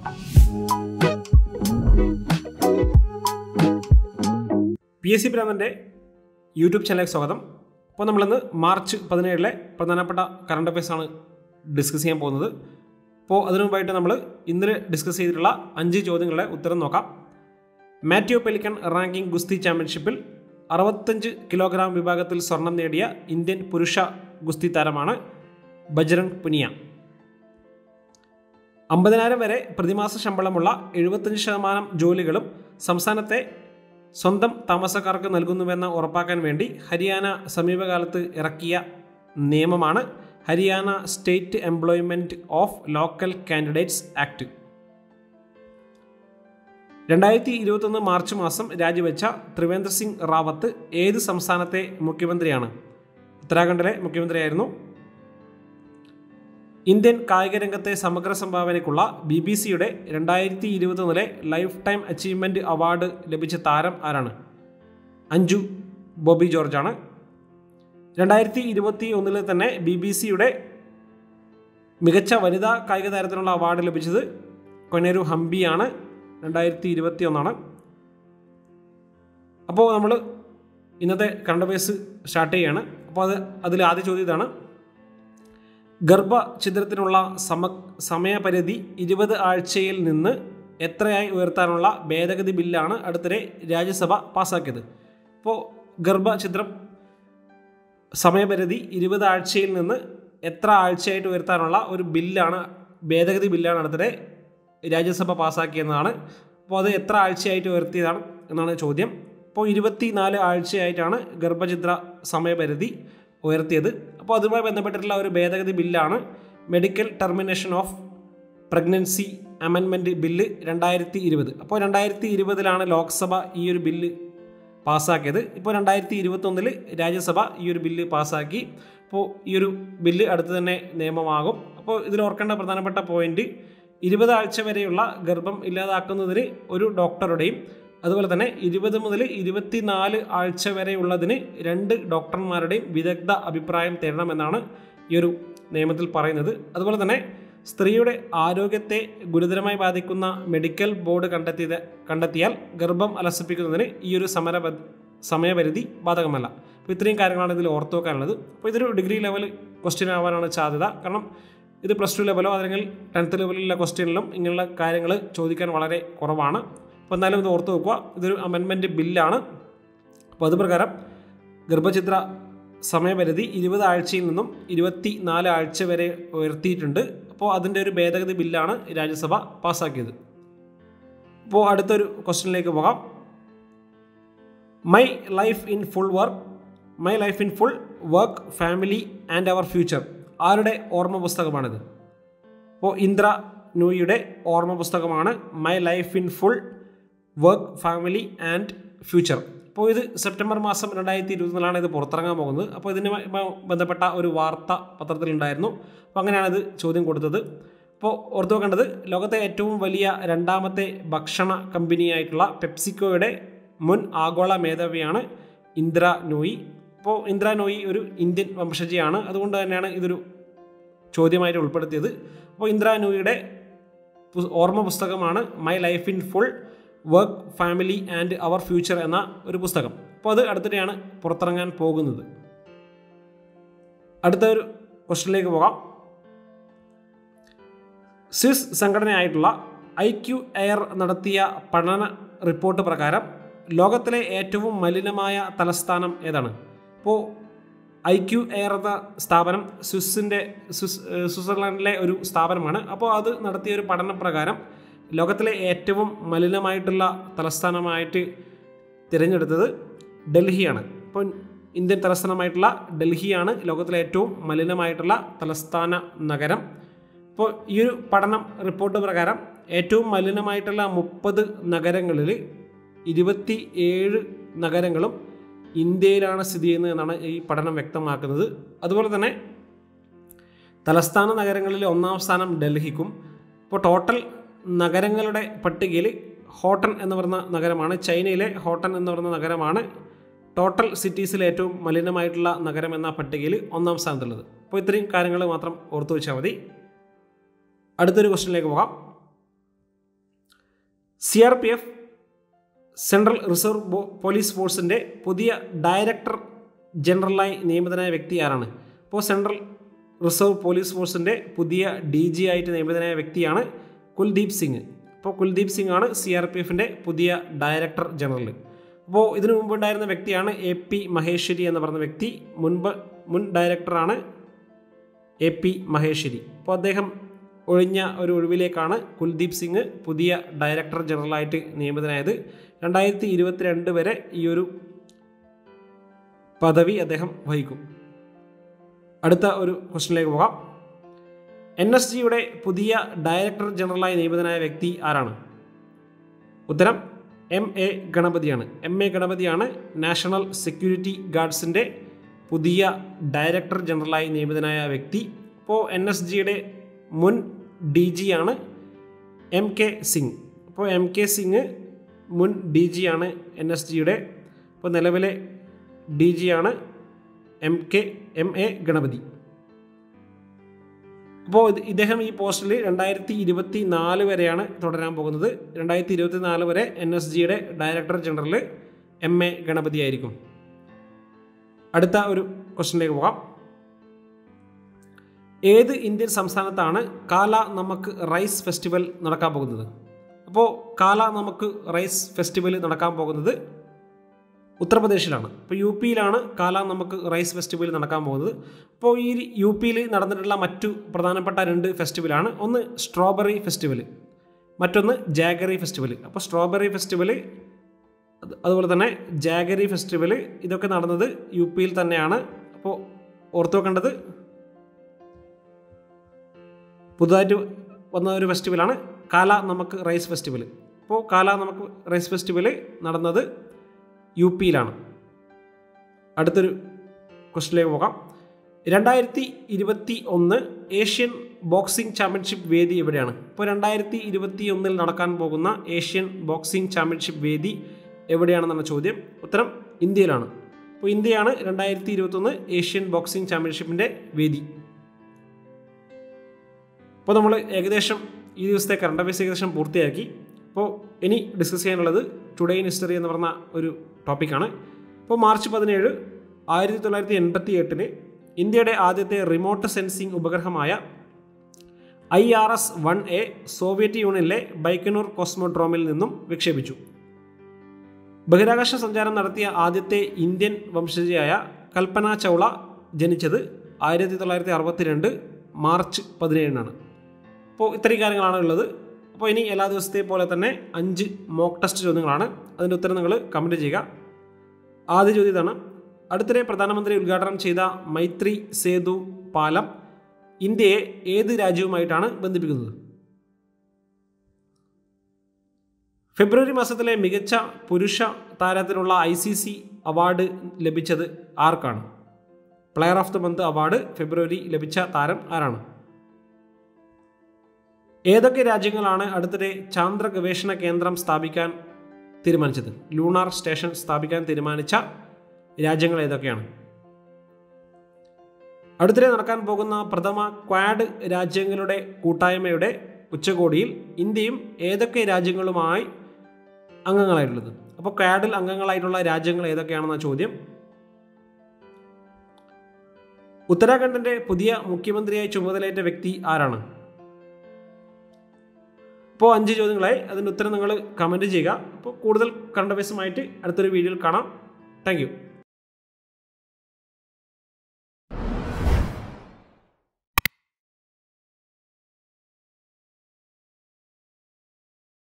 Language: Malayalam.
പി എസ് സി ഭ്രാമൻ്റെ യൂട്യൂബ് ചാനലിലേക്ക് സ്വാഗതം അപ്പോൾ നമ്മളിന്ന് മാർച്ച് പതിനേഴിലെ പ്രധാനപ്പെട്ട കറണ്ട് അഫയേഴ്സാണ് ഡിസ്കസ് ചെയ്യാൻ പോകുന്നത് അപ്പോൾ അതിനു മുമ്പായിട്ട് നമ്മൾ ഇന്നലെ ഡിസ്കസ് ചെയ്തിട്ടുള്ള അഞ്ച് ചോദ്യങ്ങളുടെ ഉത്തരം നോക്കാം മാത്യു പെലിക്കൺ റാങ്കിംഗ് ഗുസ്തി ചാമ്പ്യൻഷിപ്പിൽ അറുപത്തഞ്ച് കിലോഗ്രാം വിഭാഗത്തിൽ സ്വർണം നേടിയ ഇന്ത്യൻ പുരുഷ ഗുസ്തി താരമാണ് ബജ്രംഗ് പുനിയ അമ്പതിനായിരം വരെ പ്രതിമാസ ശമ്പളമുള്ള എഴുപത്തഞ്ച് ശതമാനം ജോലികളും സംസ്ഥാനത്തെ സ്വന്തം താമസക്കാർക്ക് നൽകുന്നുവെന്ന് ഉറപ്പാക്കാൻ വേണ്ടി ഹരിയാന സമീപകാലത്ത് ഇറക്കിയ നിയമമാണ് Haryana state employment of local candidates act രണ്ടായിരത്തി ഇരുപത്തൊന്ന് മാർച്ച് മാസം രാജിവെച്ച ത്രിവേന്ദ്ര സിംഗ് റാവത്ത് ഏത് സംസ്ഥാനത്തെ മുഖ്യമന്ത്രിയാണ് ഉത്തരാഖണ്ഡിലെ മുഖ്യമന്ത്രിയായിരുന്നു ഇന്ത്യൻ കായിക രംഗത്തെ സമഗ്ര സംഭാവനയ്ക്കുള്ള ബി ബി സിയുടെ രണ്ടായിരത്തി ഇരുപത്തൊന്നിലെ ലൈഫ് ടൈം അച്ചീവ്മെൻറ്റ് അവാർഡ് ലഭിച്ച താരം ആരാണ് അഞ്ജു ബോബി ജോർജാണ് രണ്ടായിരത്തി ഇരുപത്തി ഒന്നിൽ തന്നെ ബി ബി സിയുടെ മികച്ച വനിതാ കായിക താരത്തിനുള്ള അവാർഡ് ലഭിച്ചത് കൊനേരു ഹംപിയാണ് രണ്ടായിരത്തി ഇരുപത്തി ഒന്നാണ് അപ്പോൾ നമ്മൾ ഇന്നത്തെ കറണ്ട് ബേസ് സ്റ്റാർട്ട് ചെയ്യുകയാണ് അപ്പോൾ അത് അതിൽ ആദ്യ ചോദ്യം ഇതാണ് ഗർഭഛിദ്രത്തിനുള്ള സമ സമയപരിധി ഇരുപത് ആഴ്ചയിൽ നിന്ന് എത്രയായി ഉയർത്താനുള്ള ഭേദഗതി ബില്ലാണ് അടുത്തിടെ രാജ്യസഭ പാസ്സാക്കിയത് അപ്പോൾ ഗർഭഛിദ്രം സമയപരിധി ഇരുപത് ആഴ്ചയിൽ നിന്ന് എത്ര ആഴ്ചയായിട്ട് ഉയർത്താനുള്ള ഒരു ബില്ലാണ് ഭേദഗതി ബില്ലാണ് അടുത്തിടെ രാജ്യസഭ പാസ്സാക്കിയെന്നതാണ് അപ്പോൾ അത് എത്ര ആഴ്ചയായിട്ട് ഉയർത്തിയതാണ് എന്നാണ് ചോദ്യം അപ്പോൾ ഇരുപത്തി നാല് ആഴ്ചയായിട്ടാണ് ഗർഭഛിദ്ര സമയപരിധി ഉയർത്തിയത് അപ്പോൾ അതുമായി ബന്ധപ്പെട്ടിട്ടുള്ള ഒരു ഭേദഗതി ബില്ലാണ് medical termination of pregnancy amendment bill രണ്ടായിരത്തി ഇരുപത് അപ്പോൾ രണ്ടായിരത്തി ഇരുപതിലാണ് ലോക്സഭ ഈ ഒരു ബില്ല് പാസ്സാക്കിയത് ഇപ്പോൾ രണ്ടായിരത്തി ഇരുപത്തൊന്നിൽ രാജ്യസഭ ഈ ഒരു ബില്ല് പാസ്സാക്കി അപ്പോൾ ഈ ഒരു ബില്ല് അടുത്ത് തന്നെ നിയമമാകും അപ്പോൾ ഇതിൽ ഓർക്കേണ്ട പ്രധാനപ്പെട്ട പോയിന്റ് ഇരുപത് ആഴ്ച വരെയുള്ള ഗർഭം ഇല്ലാതാക്കുന്നതിന് ഒരു ഡോക്ടറുടെയും അതുപോലെ തന്നെ ഇരുപത് മുതൽ ഇരുപത്തിനാല് ആഴ്ച വരെയുള്ളതിന് രണ്ട് ഡോക്ടർമാരുടെയും വിദഗ്ധ അഭിപ്രായം തേടണമെന്നാണ് ഈ ഒരു നിയമത്തിൽ പറയുന്നത് അതുപോലെ തന്നെ സ്ത്രീയുടെ ആരോഗ്യത്തെ ഗുരുതരമായി ബാധിക്കുന്ന മെഡിക്കൽ ബോർഡ് കണ്ടെത്തിയത് കണ്ടെത്തിയാൽ ഗർഭം അലസിപ്പിക്കുന്നതിന് ഈ ഒരു സമര സമയപരിധി ബാധകമല്ല അപ്പോൾ ഇത്രയും കാര്യങ്ങളാണ് ഇതിൽ ഓർത്തു വെക്കാനുള്ളത് അപ്പോൾ ഇതൊരു ഡിഗ്രി ലെവൽ ക്വസ്റ്റ്യൻ ആവാനാണ് സാധ്യത കാരണം ഇത് പ്ലസ് ടു ലെവലോ അല്ലെങ്കിൽ ടെൻത്ത് ലെവലിലുള്ള ക്വസ്റ്റ്യനിലും ഇങ്ങനെയുള്ള കാര്യങ്ങൾ ചോദിക്കാൻ വളരെ കുറവാണ് അപ്പോൾ എന്തായാലും ഇത് ഓർത്ത് വെക്കുക ഇതൊരു അമെൻമെൻറ്റ് ബില്ലാണ് അപ്പോൾ അതുപ്രകാരം ഗർഭചിത്ര സമയപരിധി ഇരുപത് ആഴ്ചയിൽ നിന്നും ഇരുപത്തി നാല് ആഴ്ച വരെ ഉയർത്തിയിട്ടുണ്ട് അപ്പോൾ അതിൻ്റെ ഒരു ഭേദഗതി ബില്ലാണ് രാജ്യസഭ പാസ്സാക്കിയത് അപ്പോൾ അടുത്തൊരു ക്വസ്റ്റ്യനിലേക്ക് പോകാം my life in full work my life in full work family and our future ആരുടെ ഓർമ്മ പുസ്തകമാണിത് അപ്പോൾ ഇന്ദ്ര നൂയിയുടെ ഓർമ്മ പുസ്തകമാണ് my life in full work family and future അപ്പോൾ ഇത് സെപ്റ്റംബർ മാസം രണ്ടായിരത്തി ഇരുപത്തിനാലാണ് ഇത് പുറത്തിറങ്ങാൻ പോകുന്നത് അപ്പോൾ ഇതിനുമായി ബന്ധപ്പെട്ട ഒരു വാർത്ത പത്രത്തിലുണ്ടായിരുന്നു അപ്പോൾ അങ്ങനെയാണ് ഇത് ചോദ്യം കൊടുത്തത് അപ്പോൾ ഓർത്തു വെക്കേണ്ടത് ലോകത്തെ ഏറ്റവും വലിയ രണ്ടാമത്തെ ഭക്ഷണ കമ്പനിയായിട്ടുള്ള പെപ്സിക്കോയുടെ മുൻ ആഗോള മേധാവിയാണ് ഇന്ദ്ര നോയി അപ്പോൾ ഇന്ദ്ര നോയി ഒരു ഇന്ത്യൻ വംശജയാണ് അതുകൊണ്ട് തന്നെയാണ് ഇതൊരു ചോദ്യമായിട്ട് ഉൾപ്പെടുത്തിയത് അപ്പോൾ ഇന്ദ്ര നോയിയുടെ ഓർമ്മ പുസ്തകമാണ് my life in full work family and our future എന്ന ഒരു പുസ്തകം അപ്പോൾ അത് അടുത്തിടെയാണ് പുറത്തിറങ്ങാൻ പോകുന്നത് അടുത്ത ഒരു ക്വസ്റ്റ്യനിലേക്ക് പോകാം സ്വിസ് സംഘടനയായിട്ടുള്ള ഐ ക്യു എയർ നടത്തിയ പഠന റിപ്പോർട്ട് പ്രകാരം ലോകത്തിലെ ഏറ്റവും മലിനമായ തലസ്ഥാനം ഏതാണ് അപ്പോൾ ഐ ക്യു എയർ എന്ന സ്ഥാപനം സ്വിസിൻ്റെ സ്വിസ് സ്വിറ്റ്സർലാൻഡിലെ ഒരു സ്ഥാപനമാണ് അപ്പോൾ അത് നടത്തിയ ഒരു പഠനപ്രകാരം ലോകത്തിലെ ഏറ്റവും മലിനമായിട്ടുള്ള തലസ്ഥാനമായിട്ട് തിരഞ്ഞെടുത്തത് ഡൽഹിയാണ് അപ്പോൾ ഇന്ത്യൻ തലസ്ഥാനമായിട്ടുള്ള ഡൽഹിയാണ് ലോകത്തിലെ ഏറ്റവും മലിനമായിട്ടുള്ള തലസ്ഥാന നഗരം അപ്പോൾ ഈ ഒരു പഠനം റിപ്പോർട്ട് പ്രകാരം ഏറ്റവും മലിനമായിട്ടുള്ള മുപ്പത് നഗരങ്ങളിൽ ഇരുപത്തി ഏഴ് നഗരങ്ങളും ഇന്ത്യയിലാണ് സ്ഥിതി ചെയ്യുന്നത് എന്നാണ് ഈ പഠനം വ്യക്തമാക്കുന്നത് അതുപോലെ തന്നെ തലസ്ഥാന നഗരങ്ങളിൽ ഒന്നാം സ്ഥാനം ഡൽഹിക്കും ഇപ്പോൾ ടോട്ടൽ നഗരങ്ങളുടെ പട്ടികയിൽ ഹോട്ടൻ എന്ന് പറയുന്ന നഗരമാണ് ചൈനയിലെ ഹോട്ടൻ എന്ന് പറയുന്ന നഗരമാണ് ടോട്ടൽ സിറ്റീസിൽ ഏറ്റവും മലിനമായിട്ടുള്ള നഗരം എന്ന പട്ടികയിൽ ഒന്നാം സ്ഥാനത്തുള്ളത് അപ്പോൾ ഇത്രയും കാര്യങ്ങൾ മാത്രം ഓർത്തു വെച്ചാൽ മതി അടുത്തൊരു ക്വസ്റ്റ്യനിലേക്ക് പോകാം C R P F central reserve ബോ- പോലീസ് ഫോഴ്സിൻ്റെ പുതിയ ഡയറക്ടർ ജനറലായി നിയമിതനായ വ്യക്തി ആരാണ് അപ്പോൾ സെൻട്രൽ റിസർവ് പോലീസ് ഫോഴ്സിൻ്റെ പുതിയ ഡി ജി ആയിട്ട് നിയമിതനായ വ്യക്തിയാണ് കുൽദീപ് സിംഗ് അപ്പോൾ കുൽദീപ് സിംഗ് ആണ് സി ആർ പി എഫിൻ്റെ പുതിയ ഡയറക്ടർ ജനറൽ അപ്പോൾ ഇതിനു മുമ്പ് ഉണ്ടായിരുന്ന വ്യക്തിയാണ് എ പി മഹേശ്വരി എന്ന് പറഞ്ഞ വ്യക്തി മുൻപ് മുൻ ഡയറക്ടറാണ് എ പി മഹേശ്വരി അപ്പോൾ അദ്ദേഹം ഒഴിഞ്ഞ ഒരു ഒഴിവിലേക്കാണ് കുൽദീപ് സിംഗ് പുതിയ ഡയറക്ടർ ജനറലായിട്ട് നിയമിതനായത് രണ്ടായിരത്തി ഇരുപത്തിരണ്ട് വരെ ഈ ഒരു പദവി അദ്ദേഹം വഹിക്കും അടുത്ത ഒരു ക്വസ്റ്റിനിലേക്ക് പോകാം എൻ എസ് ജിയുടെ പുതിയ ഡയറക്ടർ ജനറലായി നിയമിതനായ വ്യക്തി ആരാണ് ഉത്തരം എം എ ഗണപതിയാണ് എം എ ഗണപതിയാണ് നാഷണൽ സെക്യൂരിറ്റി ഗാർഡ്സിൻ്റെ പുതിയ ഡയറക്ടർ ജനറലായി നിയമിതനായ വ്യക്തി ഇപ്പോൾ എൻ എസ് ജിയുടെ മുൻ ഡി ജി ആണ് എം കെ സിംഗ് അപ്പോൾ എം കെ സിംഗ് മുൻ ഡി ജി ആണ് എൻ എസ് ജിയുടെ ഇപ്പോൾ നിലവിലെ ഡി ജി ആണ് M K M A Ganapathi അപ്പോൾ ഇത് ഇദ്ദേഹം ഈ പോസ്റ്റിൽ രണ്ടായിരത്തി ഇരുപത്തി നാല് വരെയാണ് തുടരാൻ പോകുന്നത് രണ്ടായിരത്തി ഇരുപത്തി നാല് വരെ എൻ എസ് ജിയുടെ director general M A Ganapathi ആയിരിക്കും അടുത്ത ഒരു ക്വസ്റ്റിനിലേക്ക് പോകാം ഏത് ഇന്ത്യൻ സംസ്ഥാനത്താണ് കാല നമുക്ക് റൈസ് ഫെസ്റ്റിവൽ നടക്കാൻ പോകുന്നത് അപ്പോൾ കാല നമുക്ക് റൈസ് ഫെസ്റ്റിവൽ നടക്കാൻ പോകുന്നത് ഉത്തർപ്രദേശിലാണ് ഇപ്പോൾ യു പിയിലാണ് കാല നമുക്ക് റൈസ് ഫെസ്റ്റിവൽ നടക്കാൻ പോകുന്നത് അപ്പോൾ ഈ യു പിയിൽ നടന്നിട്ടുള്ള മറ്റു പ്രധാനപ്പെട്ട രണ്ട് ഫെസ്റ്റിവലാണ് ഒന്ന് സ്ട്രോബെറി ഫെസ്റ്റിവൽ മറ്റൊന്ന് ജാഗറി ഫെസ്റ്റിവൽ അപ്പോൾ സ്ട്രോബെറി ഫെസ്റ്റിവൽ അതുപോലെ തന്നെ ജാഗറി ഫെസ്റ്റിവൽ ഇതൊക്കെ നടന്നത് യു പിയിൽ തന്നെയാണ് അപ്പോൾ ഓർത്തു വെക്കേണ്ടത് പുതുതായിട്ട് വന്ന ഒരു ഫെസ്റ്റിവലാണ് കാല നമുക്ക് റൈസ് ഫെസ്റ്റിവൽ അപ്പോൾ കാല നമുക്ക് റൈസ് ഫെസ്റ്റിവൽ നടന്നത് യു പിയിലാണ് അടുത്തൊരു ക്വസ്റ്റിലേക്ക് പോകാം രണ്ടായിരത്തി ഇരുപത്തി ഒന്ന് ഏഷ്യൻ ബോക്സിംഗ് ചാമ്പ്യൻഷിപ്പ് വേദി എവിടെയാണ് ഇപ്പോൾ രണ്ടായിരത്തി ഇരുപത്തി ഒന്നിൽ നടക്കാൻ പോകുന്ന ഏഷ്യൻ ബോക്സിംഗ് ചാമ്പ്യൻഷിപ്പ് വേദി എവിടെയാണെന്നാണ് ചോദ്യം ഉത്തരം ഇന്ത്യയിലാണ് അപ്പോൾ ഇന്ത്യയാണ് രണ്ടായിരത്തി ഇരുപത്തൊന്ന് ഏഷ്യൻ ബോക്സിംഗ് ചാമ്പ്യൻഷിപ്പിൻ്റെ വേദി അപ്പോൾ നമ്മൾ ഏകദേശം ഈ ദിവസത്തെ കറണ്ട് അഫയേഴ്സ് ഏകദേശം പൂർത്തിയാക്കി അപ്പോൾ ഇനി ഡിസ്കസ് ചെയ്യാനുള്ളത് ടുഡേ ഇൻ ഹിസ്റ്ററി എന്ന് പറഞ്ഞ ഒരു ടോപ്പിക്കാണ് അപ്പോൾ മാർച്ച് പതിനേഴ് ആയിരത്തി തൊള്ളായിരത്തി എൺപത്തി എട്ടിന് ഇന്ത്യയുടെ ആദ്യത്തെ റിമോട്ട് സെൻസിംഗ് ഉപഗ്രഹമായ I R S one A Soviet യൂണിയനിലെ ബൈക്കനൂർ കോസ്മോഡ്രോമിൽ നിന്നും വിക്ഷേപിച്ചു ബഹിരാകാശ സഞ്ചാരം നടത്തിയ ആദ്യത്തെ ഇന്ത്യൻ വംശജയായ കൽപ്പന ചൗള ജനിച്ചത് ആയിരത്തി തൊള്ളായിരത്തി അറുപത്തിരണ്ട് മാർച്ച് പതിനേഴിനാണ് അപ്പോൾ ഇത്രയും കാര്യങ്ങളാണ് ഉള്ളത് അപ്പോൾ ഇനി എല്ലാ ദിവസത്തെ പോലെ തന്നെ അഞ്ച് മോക്ക് ടെസ്റ്റ് ചോദ്യങ്ങളാണ് അതിൻ്റെ ഉത്തരം നിങ്ങൾ കമൻറ്റ് ചെയ്യുക ആദ്യ ചോദ്യം ഇതാണ് അടുത്തിടെ പ്രധാനമന്ത്രി ഉദ്ഘാടനം ചെയ്ത മൈത്രി സേതു പാലം ഇന്ത്യയെ ഏത് രാജ്യവുമായിട്ടാണ് ബന്ധിപ്പിക്കുന്നത് ഫെബ്രുവരി മാസത്തിലെ മികച്ച പുരുഷ താരത്തിനുള്ള ഐ സി സി അവാർഡ് ലഭിച്ചത് ആർക്കാണ് player of the month award February ലഭിച്ച താരം ആരാണ് ഏതൊക്കെ രാജ്യങ്ങളാണ് അടുത്തിടെ ചാന്ദ്ര ഗവേഷണ കേന്ദ്രം സ്ഥാപിക്കാൻ തീരുമാനിച്ചത് ലൂണാർ സ്റ്റേഷൻ സ്ഥാപിക്കാൻ തീരുമാനിച്ച രാജ്യങ്ങൾ ഏതൊക്കെയാണ് അടുത്തിടെ നടക്കാൻ പോകുന്ന പ്രഥമ ക്വാഡ് രാജ്യങ്ങളുടെ കൂട്ടായ്മയുടെ ഉച്ചകോടിയിൽ ഇന്ത്യയും ഏതൊക്കെ രാജ്യങ്ങളുമായി അംഗങ്ങളായിട്ടുള്ളത് അപ്പോൾ ക്വാഡിൽ അംഗങ്ങളായിട്ടുള്ള രാജ്യങ്ങൾ ഏതൊക്കെയാണെന്ന ചോദ്യം ഉത്തരാഖണ്ഡിന്റെ പുതിയ മുഖ്യമന്ത്രിയായി ചുമതലയേറ്റ വ്യക്തി ആരാണ് അപ്പോൾ അഞ്ച് ചോദ്യങ്ങളായി അതിൻ്റെ ഉത്തരം നിങ്ങൾ കമൻറ്റ് ചെയ്യുക അപ്പോൾ കൂടുതൽ കണ്ടവേഴ്സുമായിട്ട് അടുത്തൊരു വീഡിയോയിൽ കാണാം താങ്ക്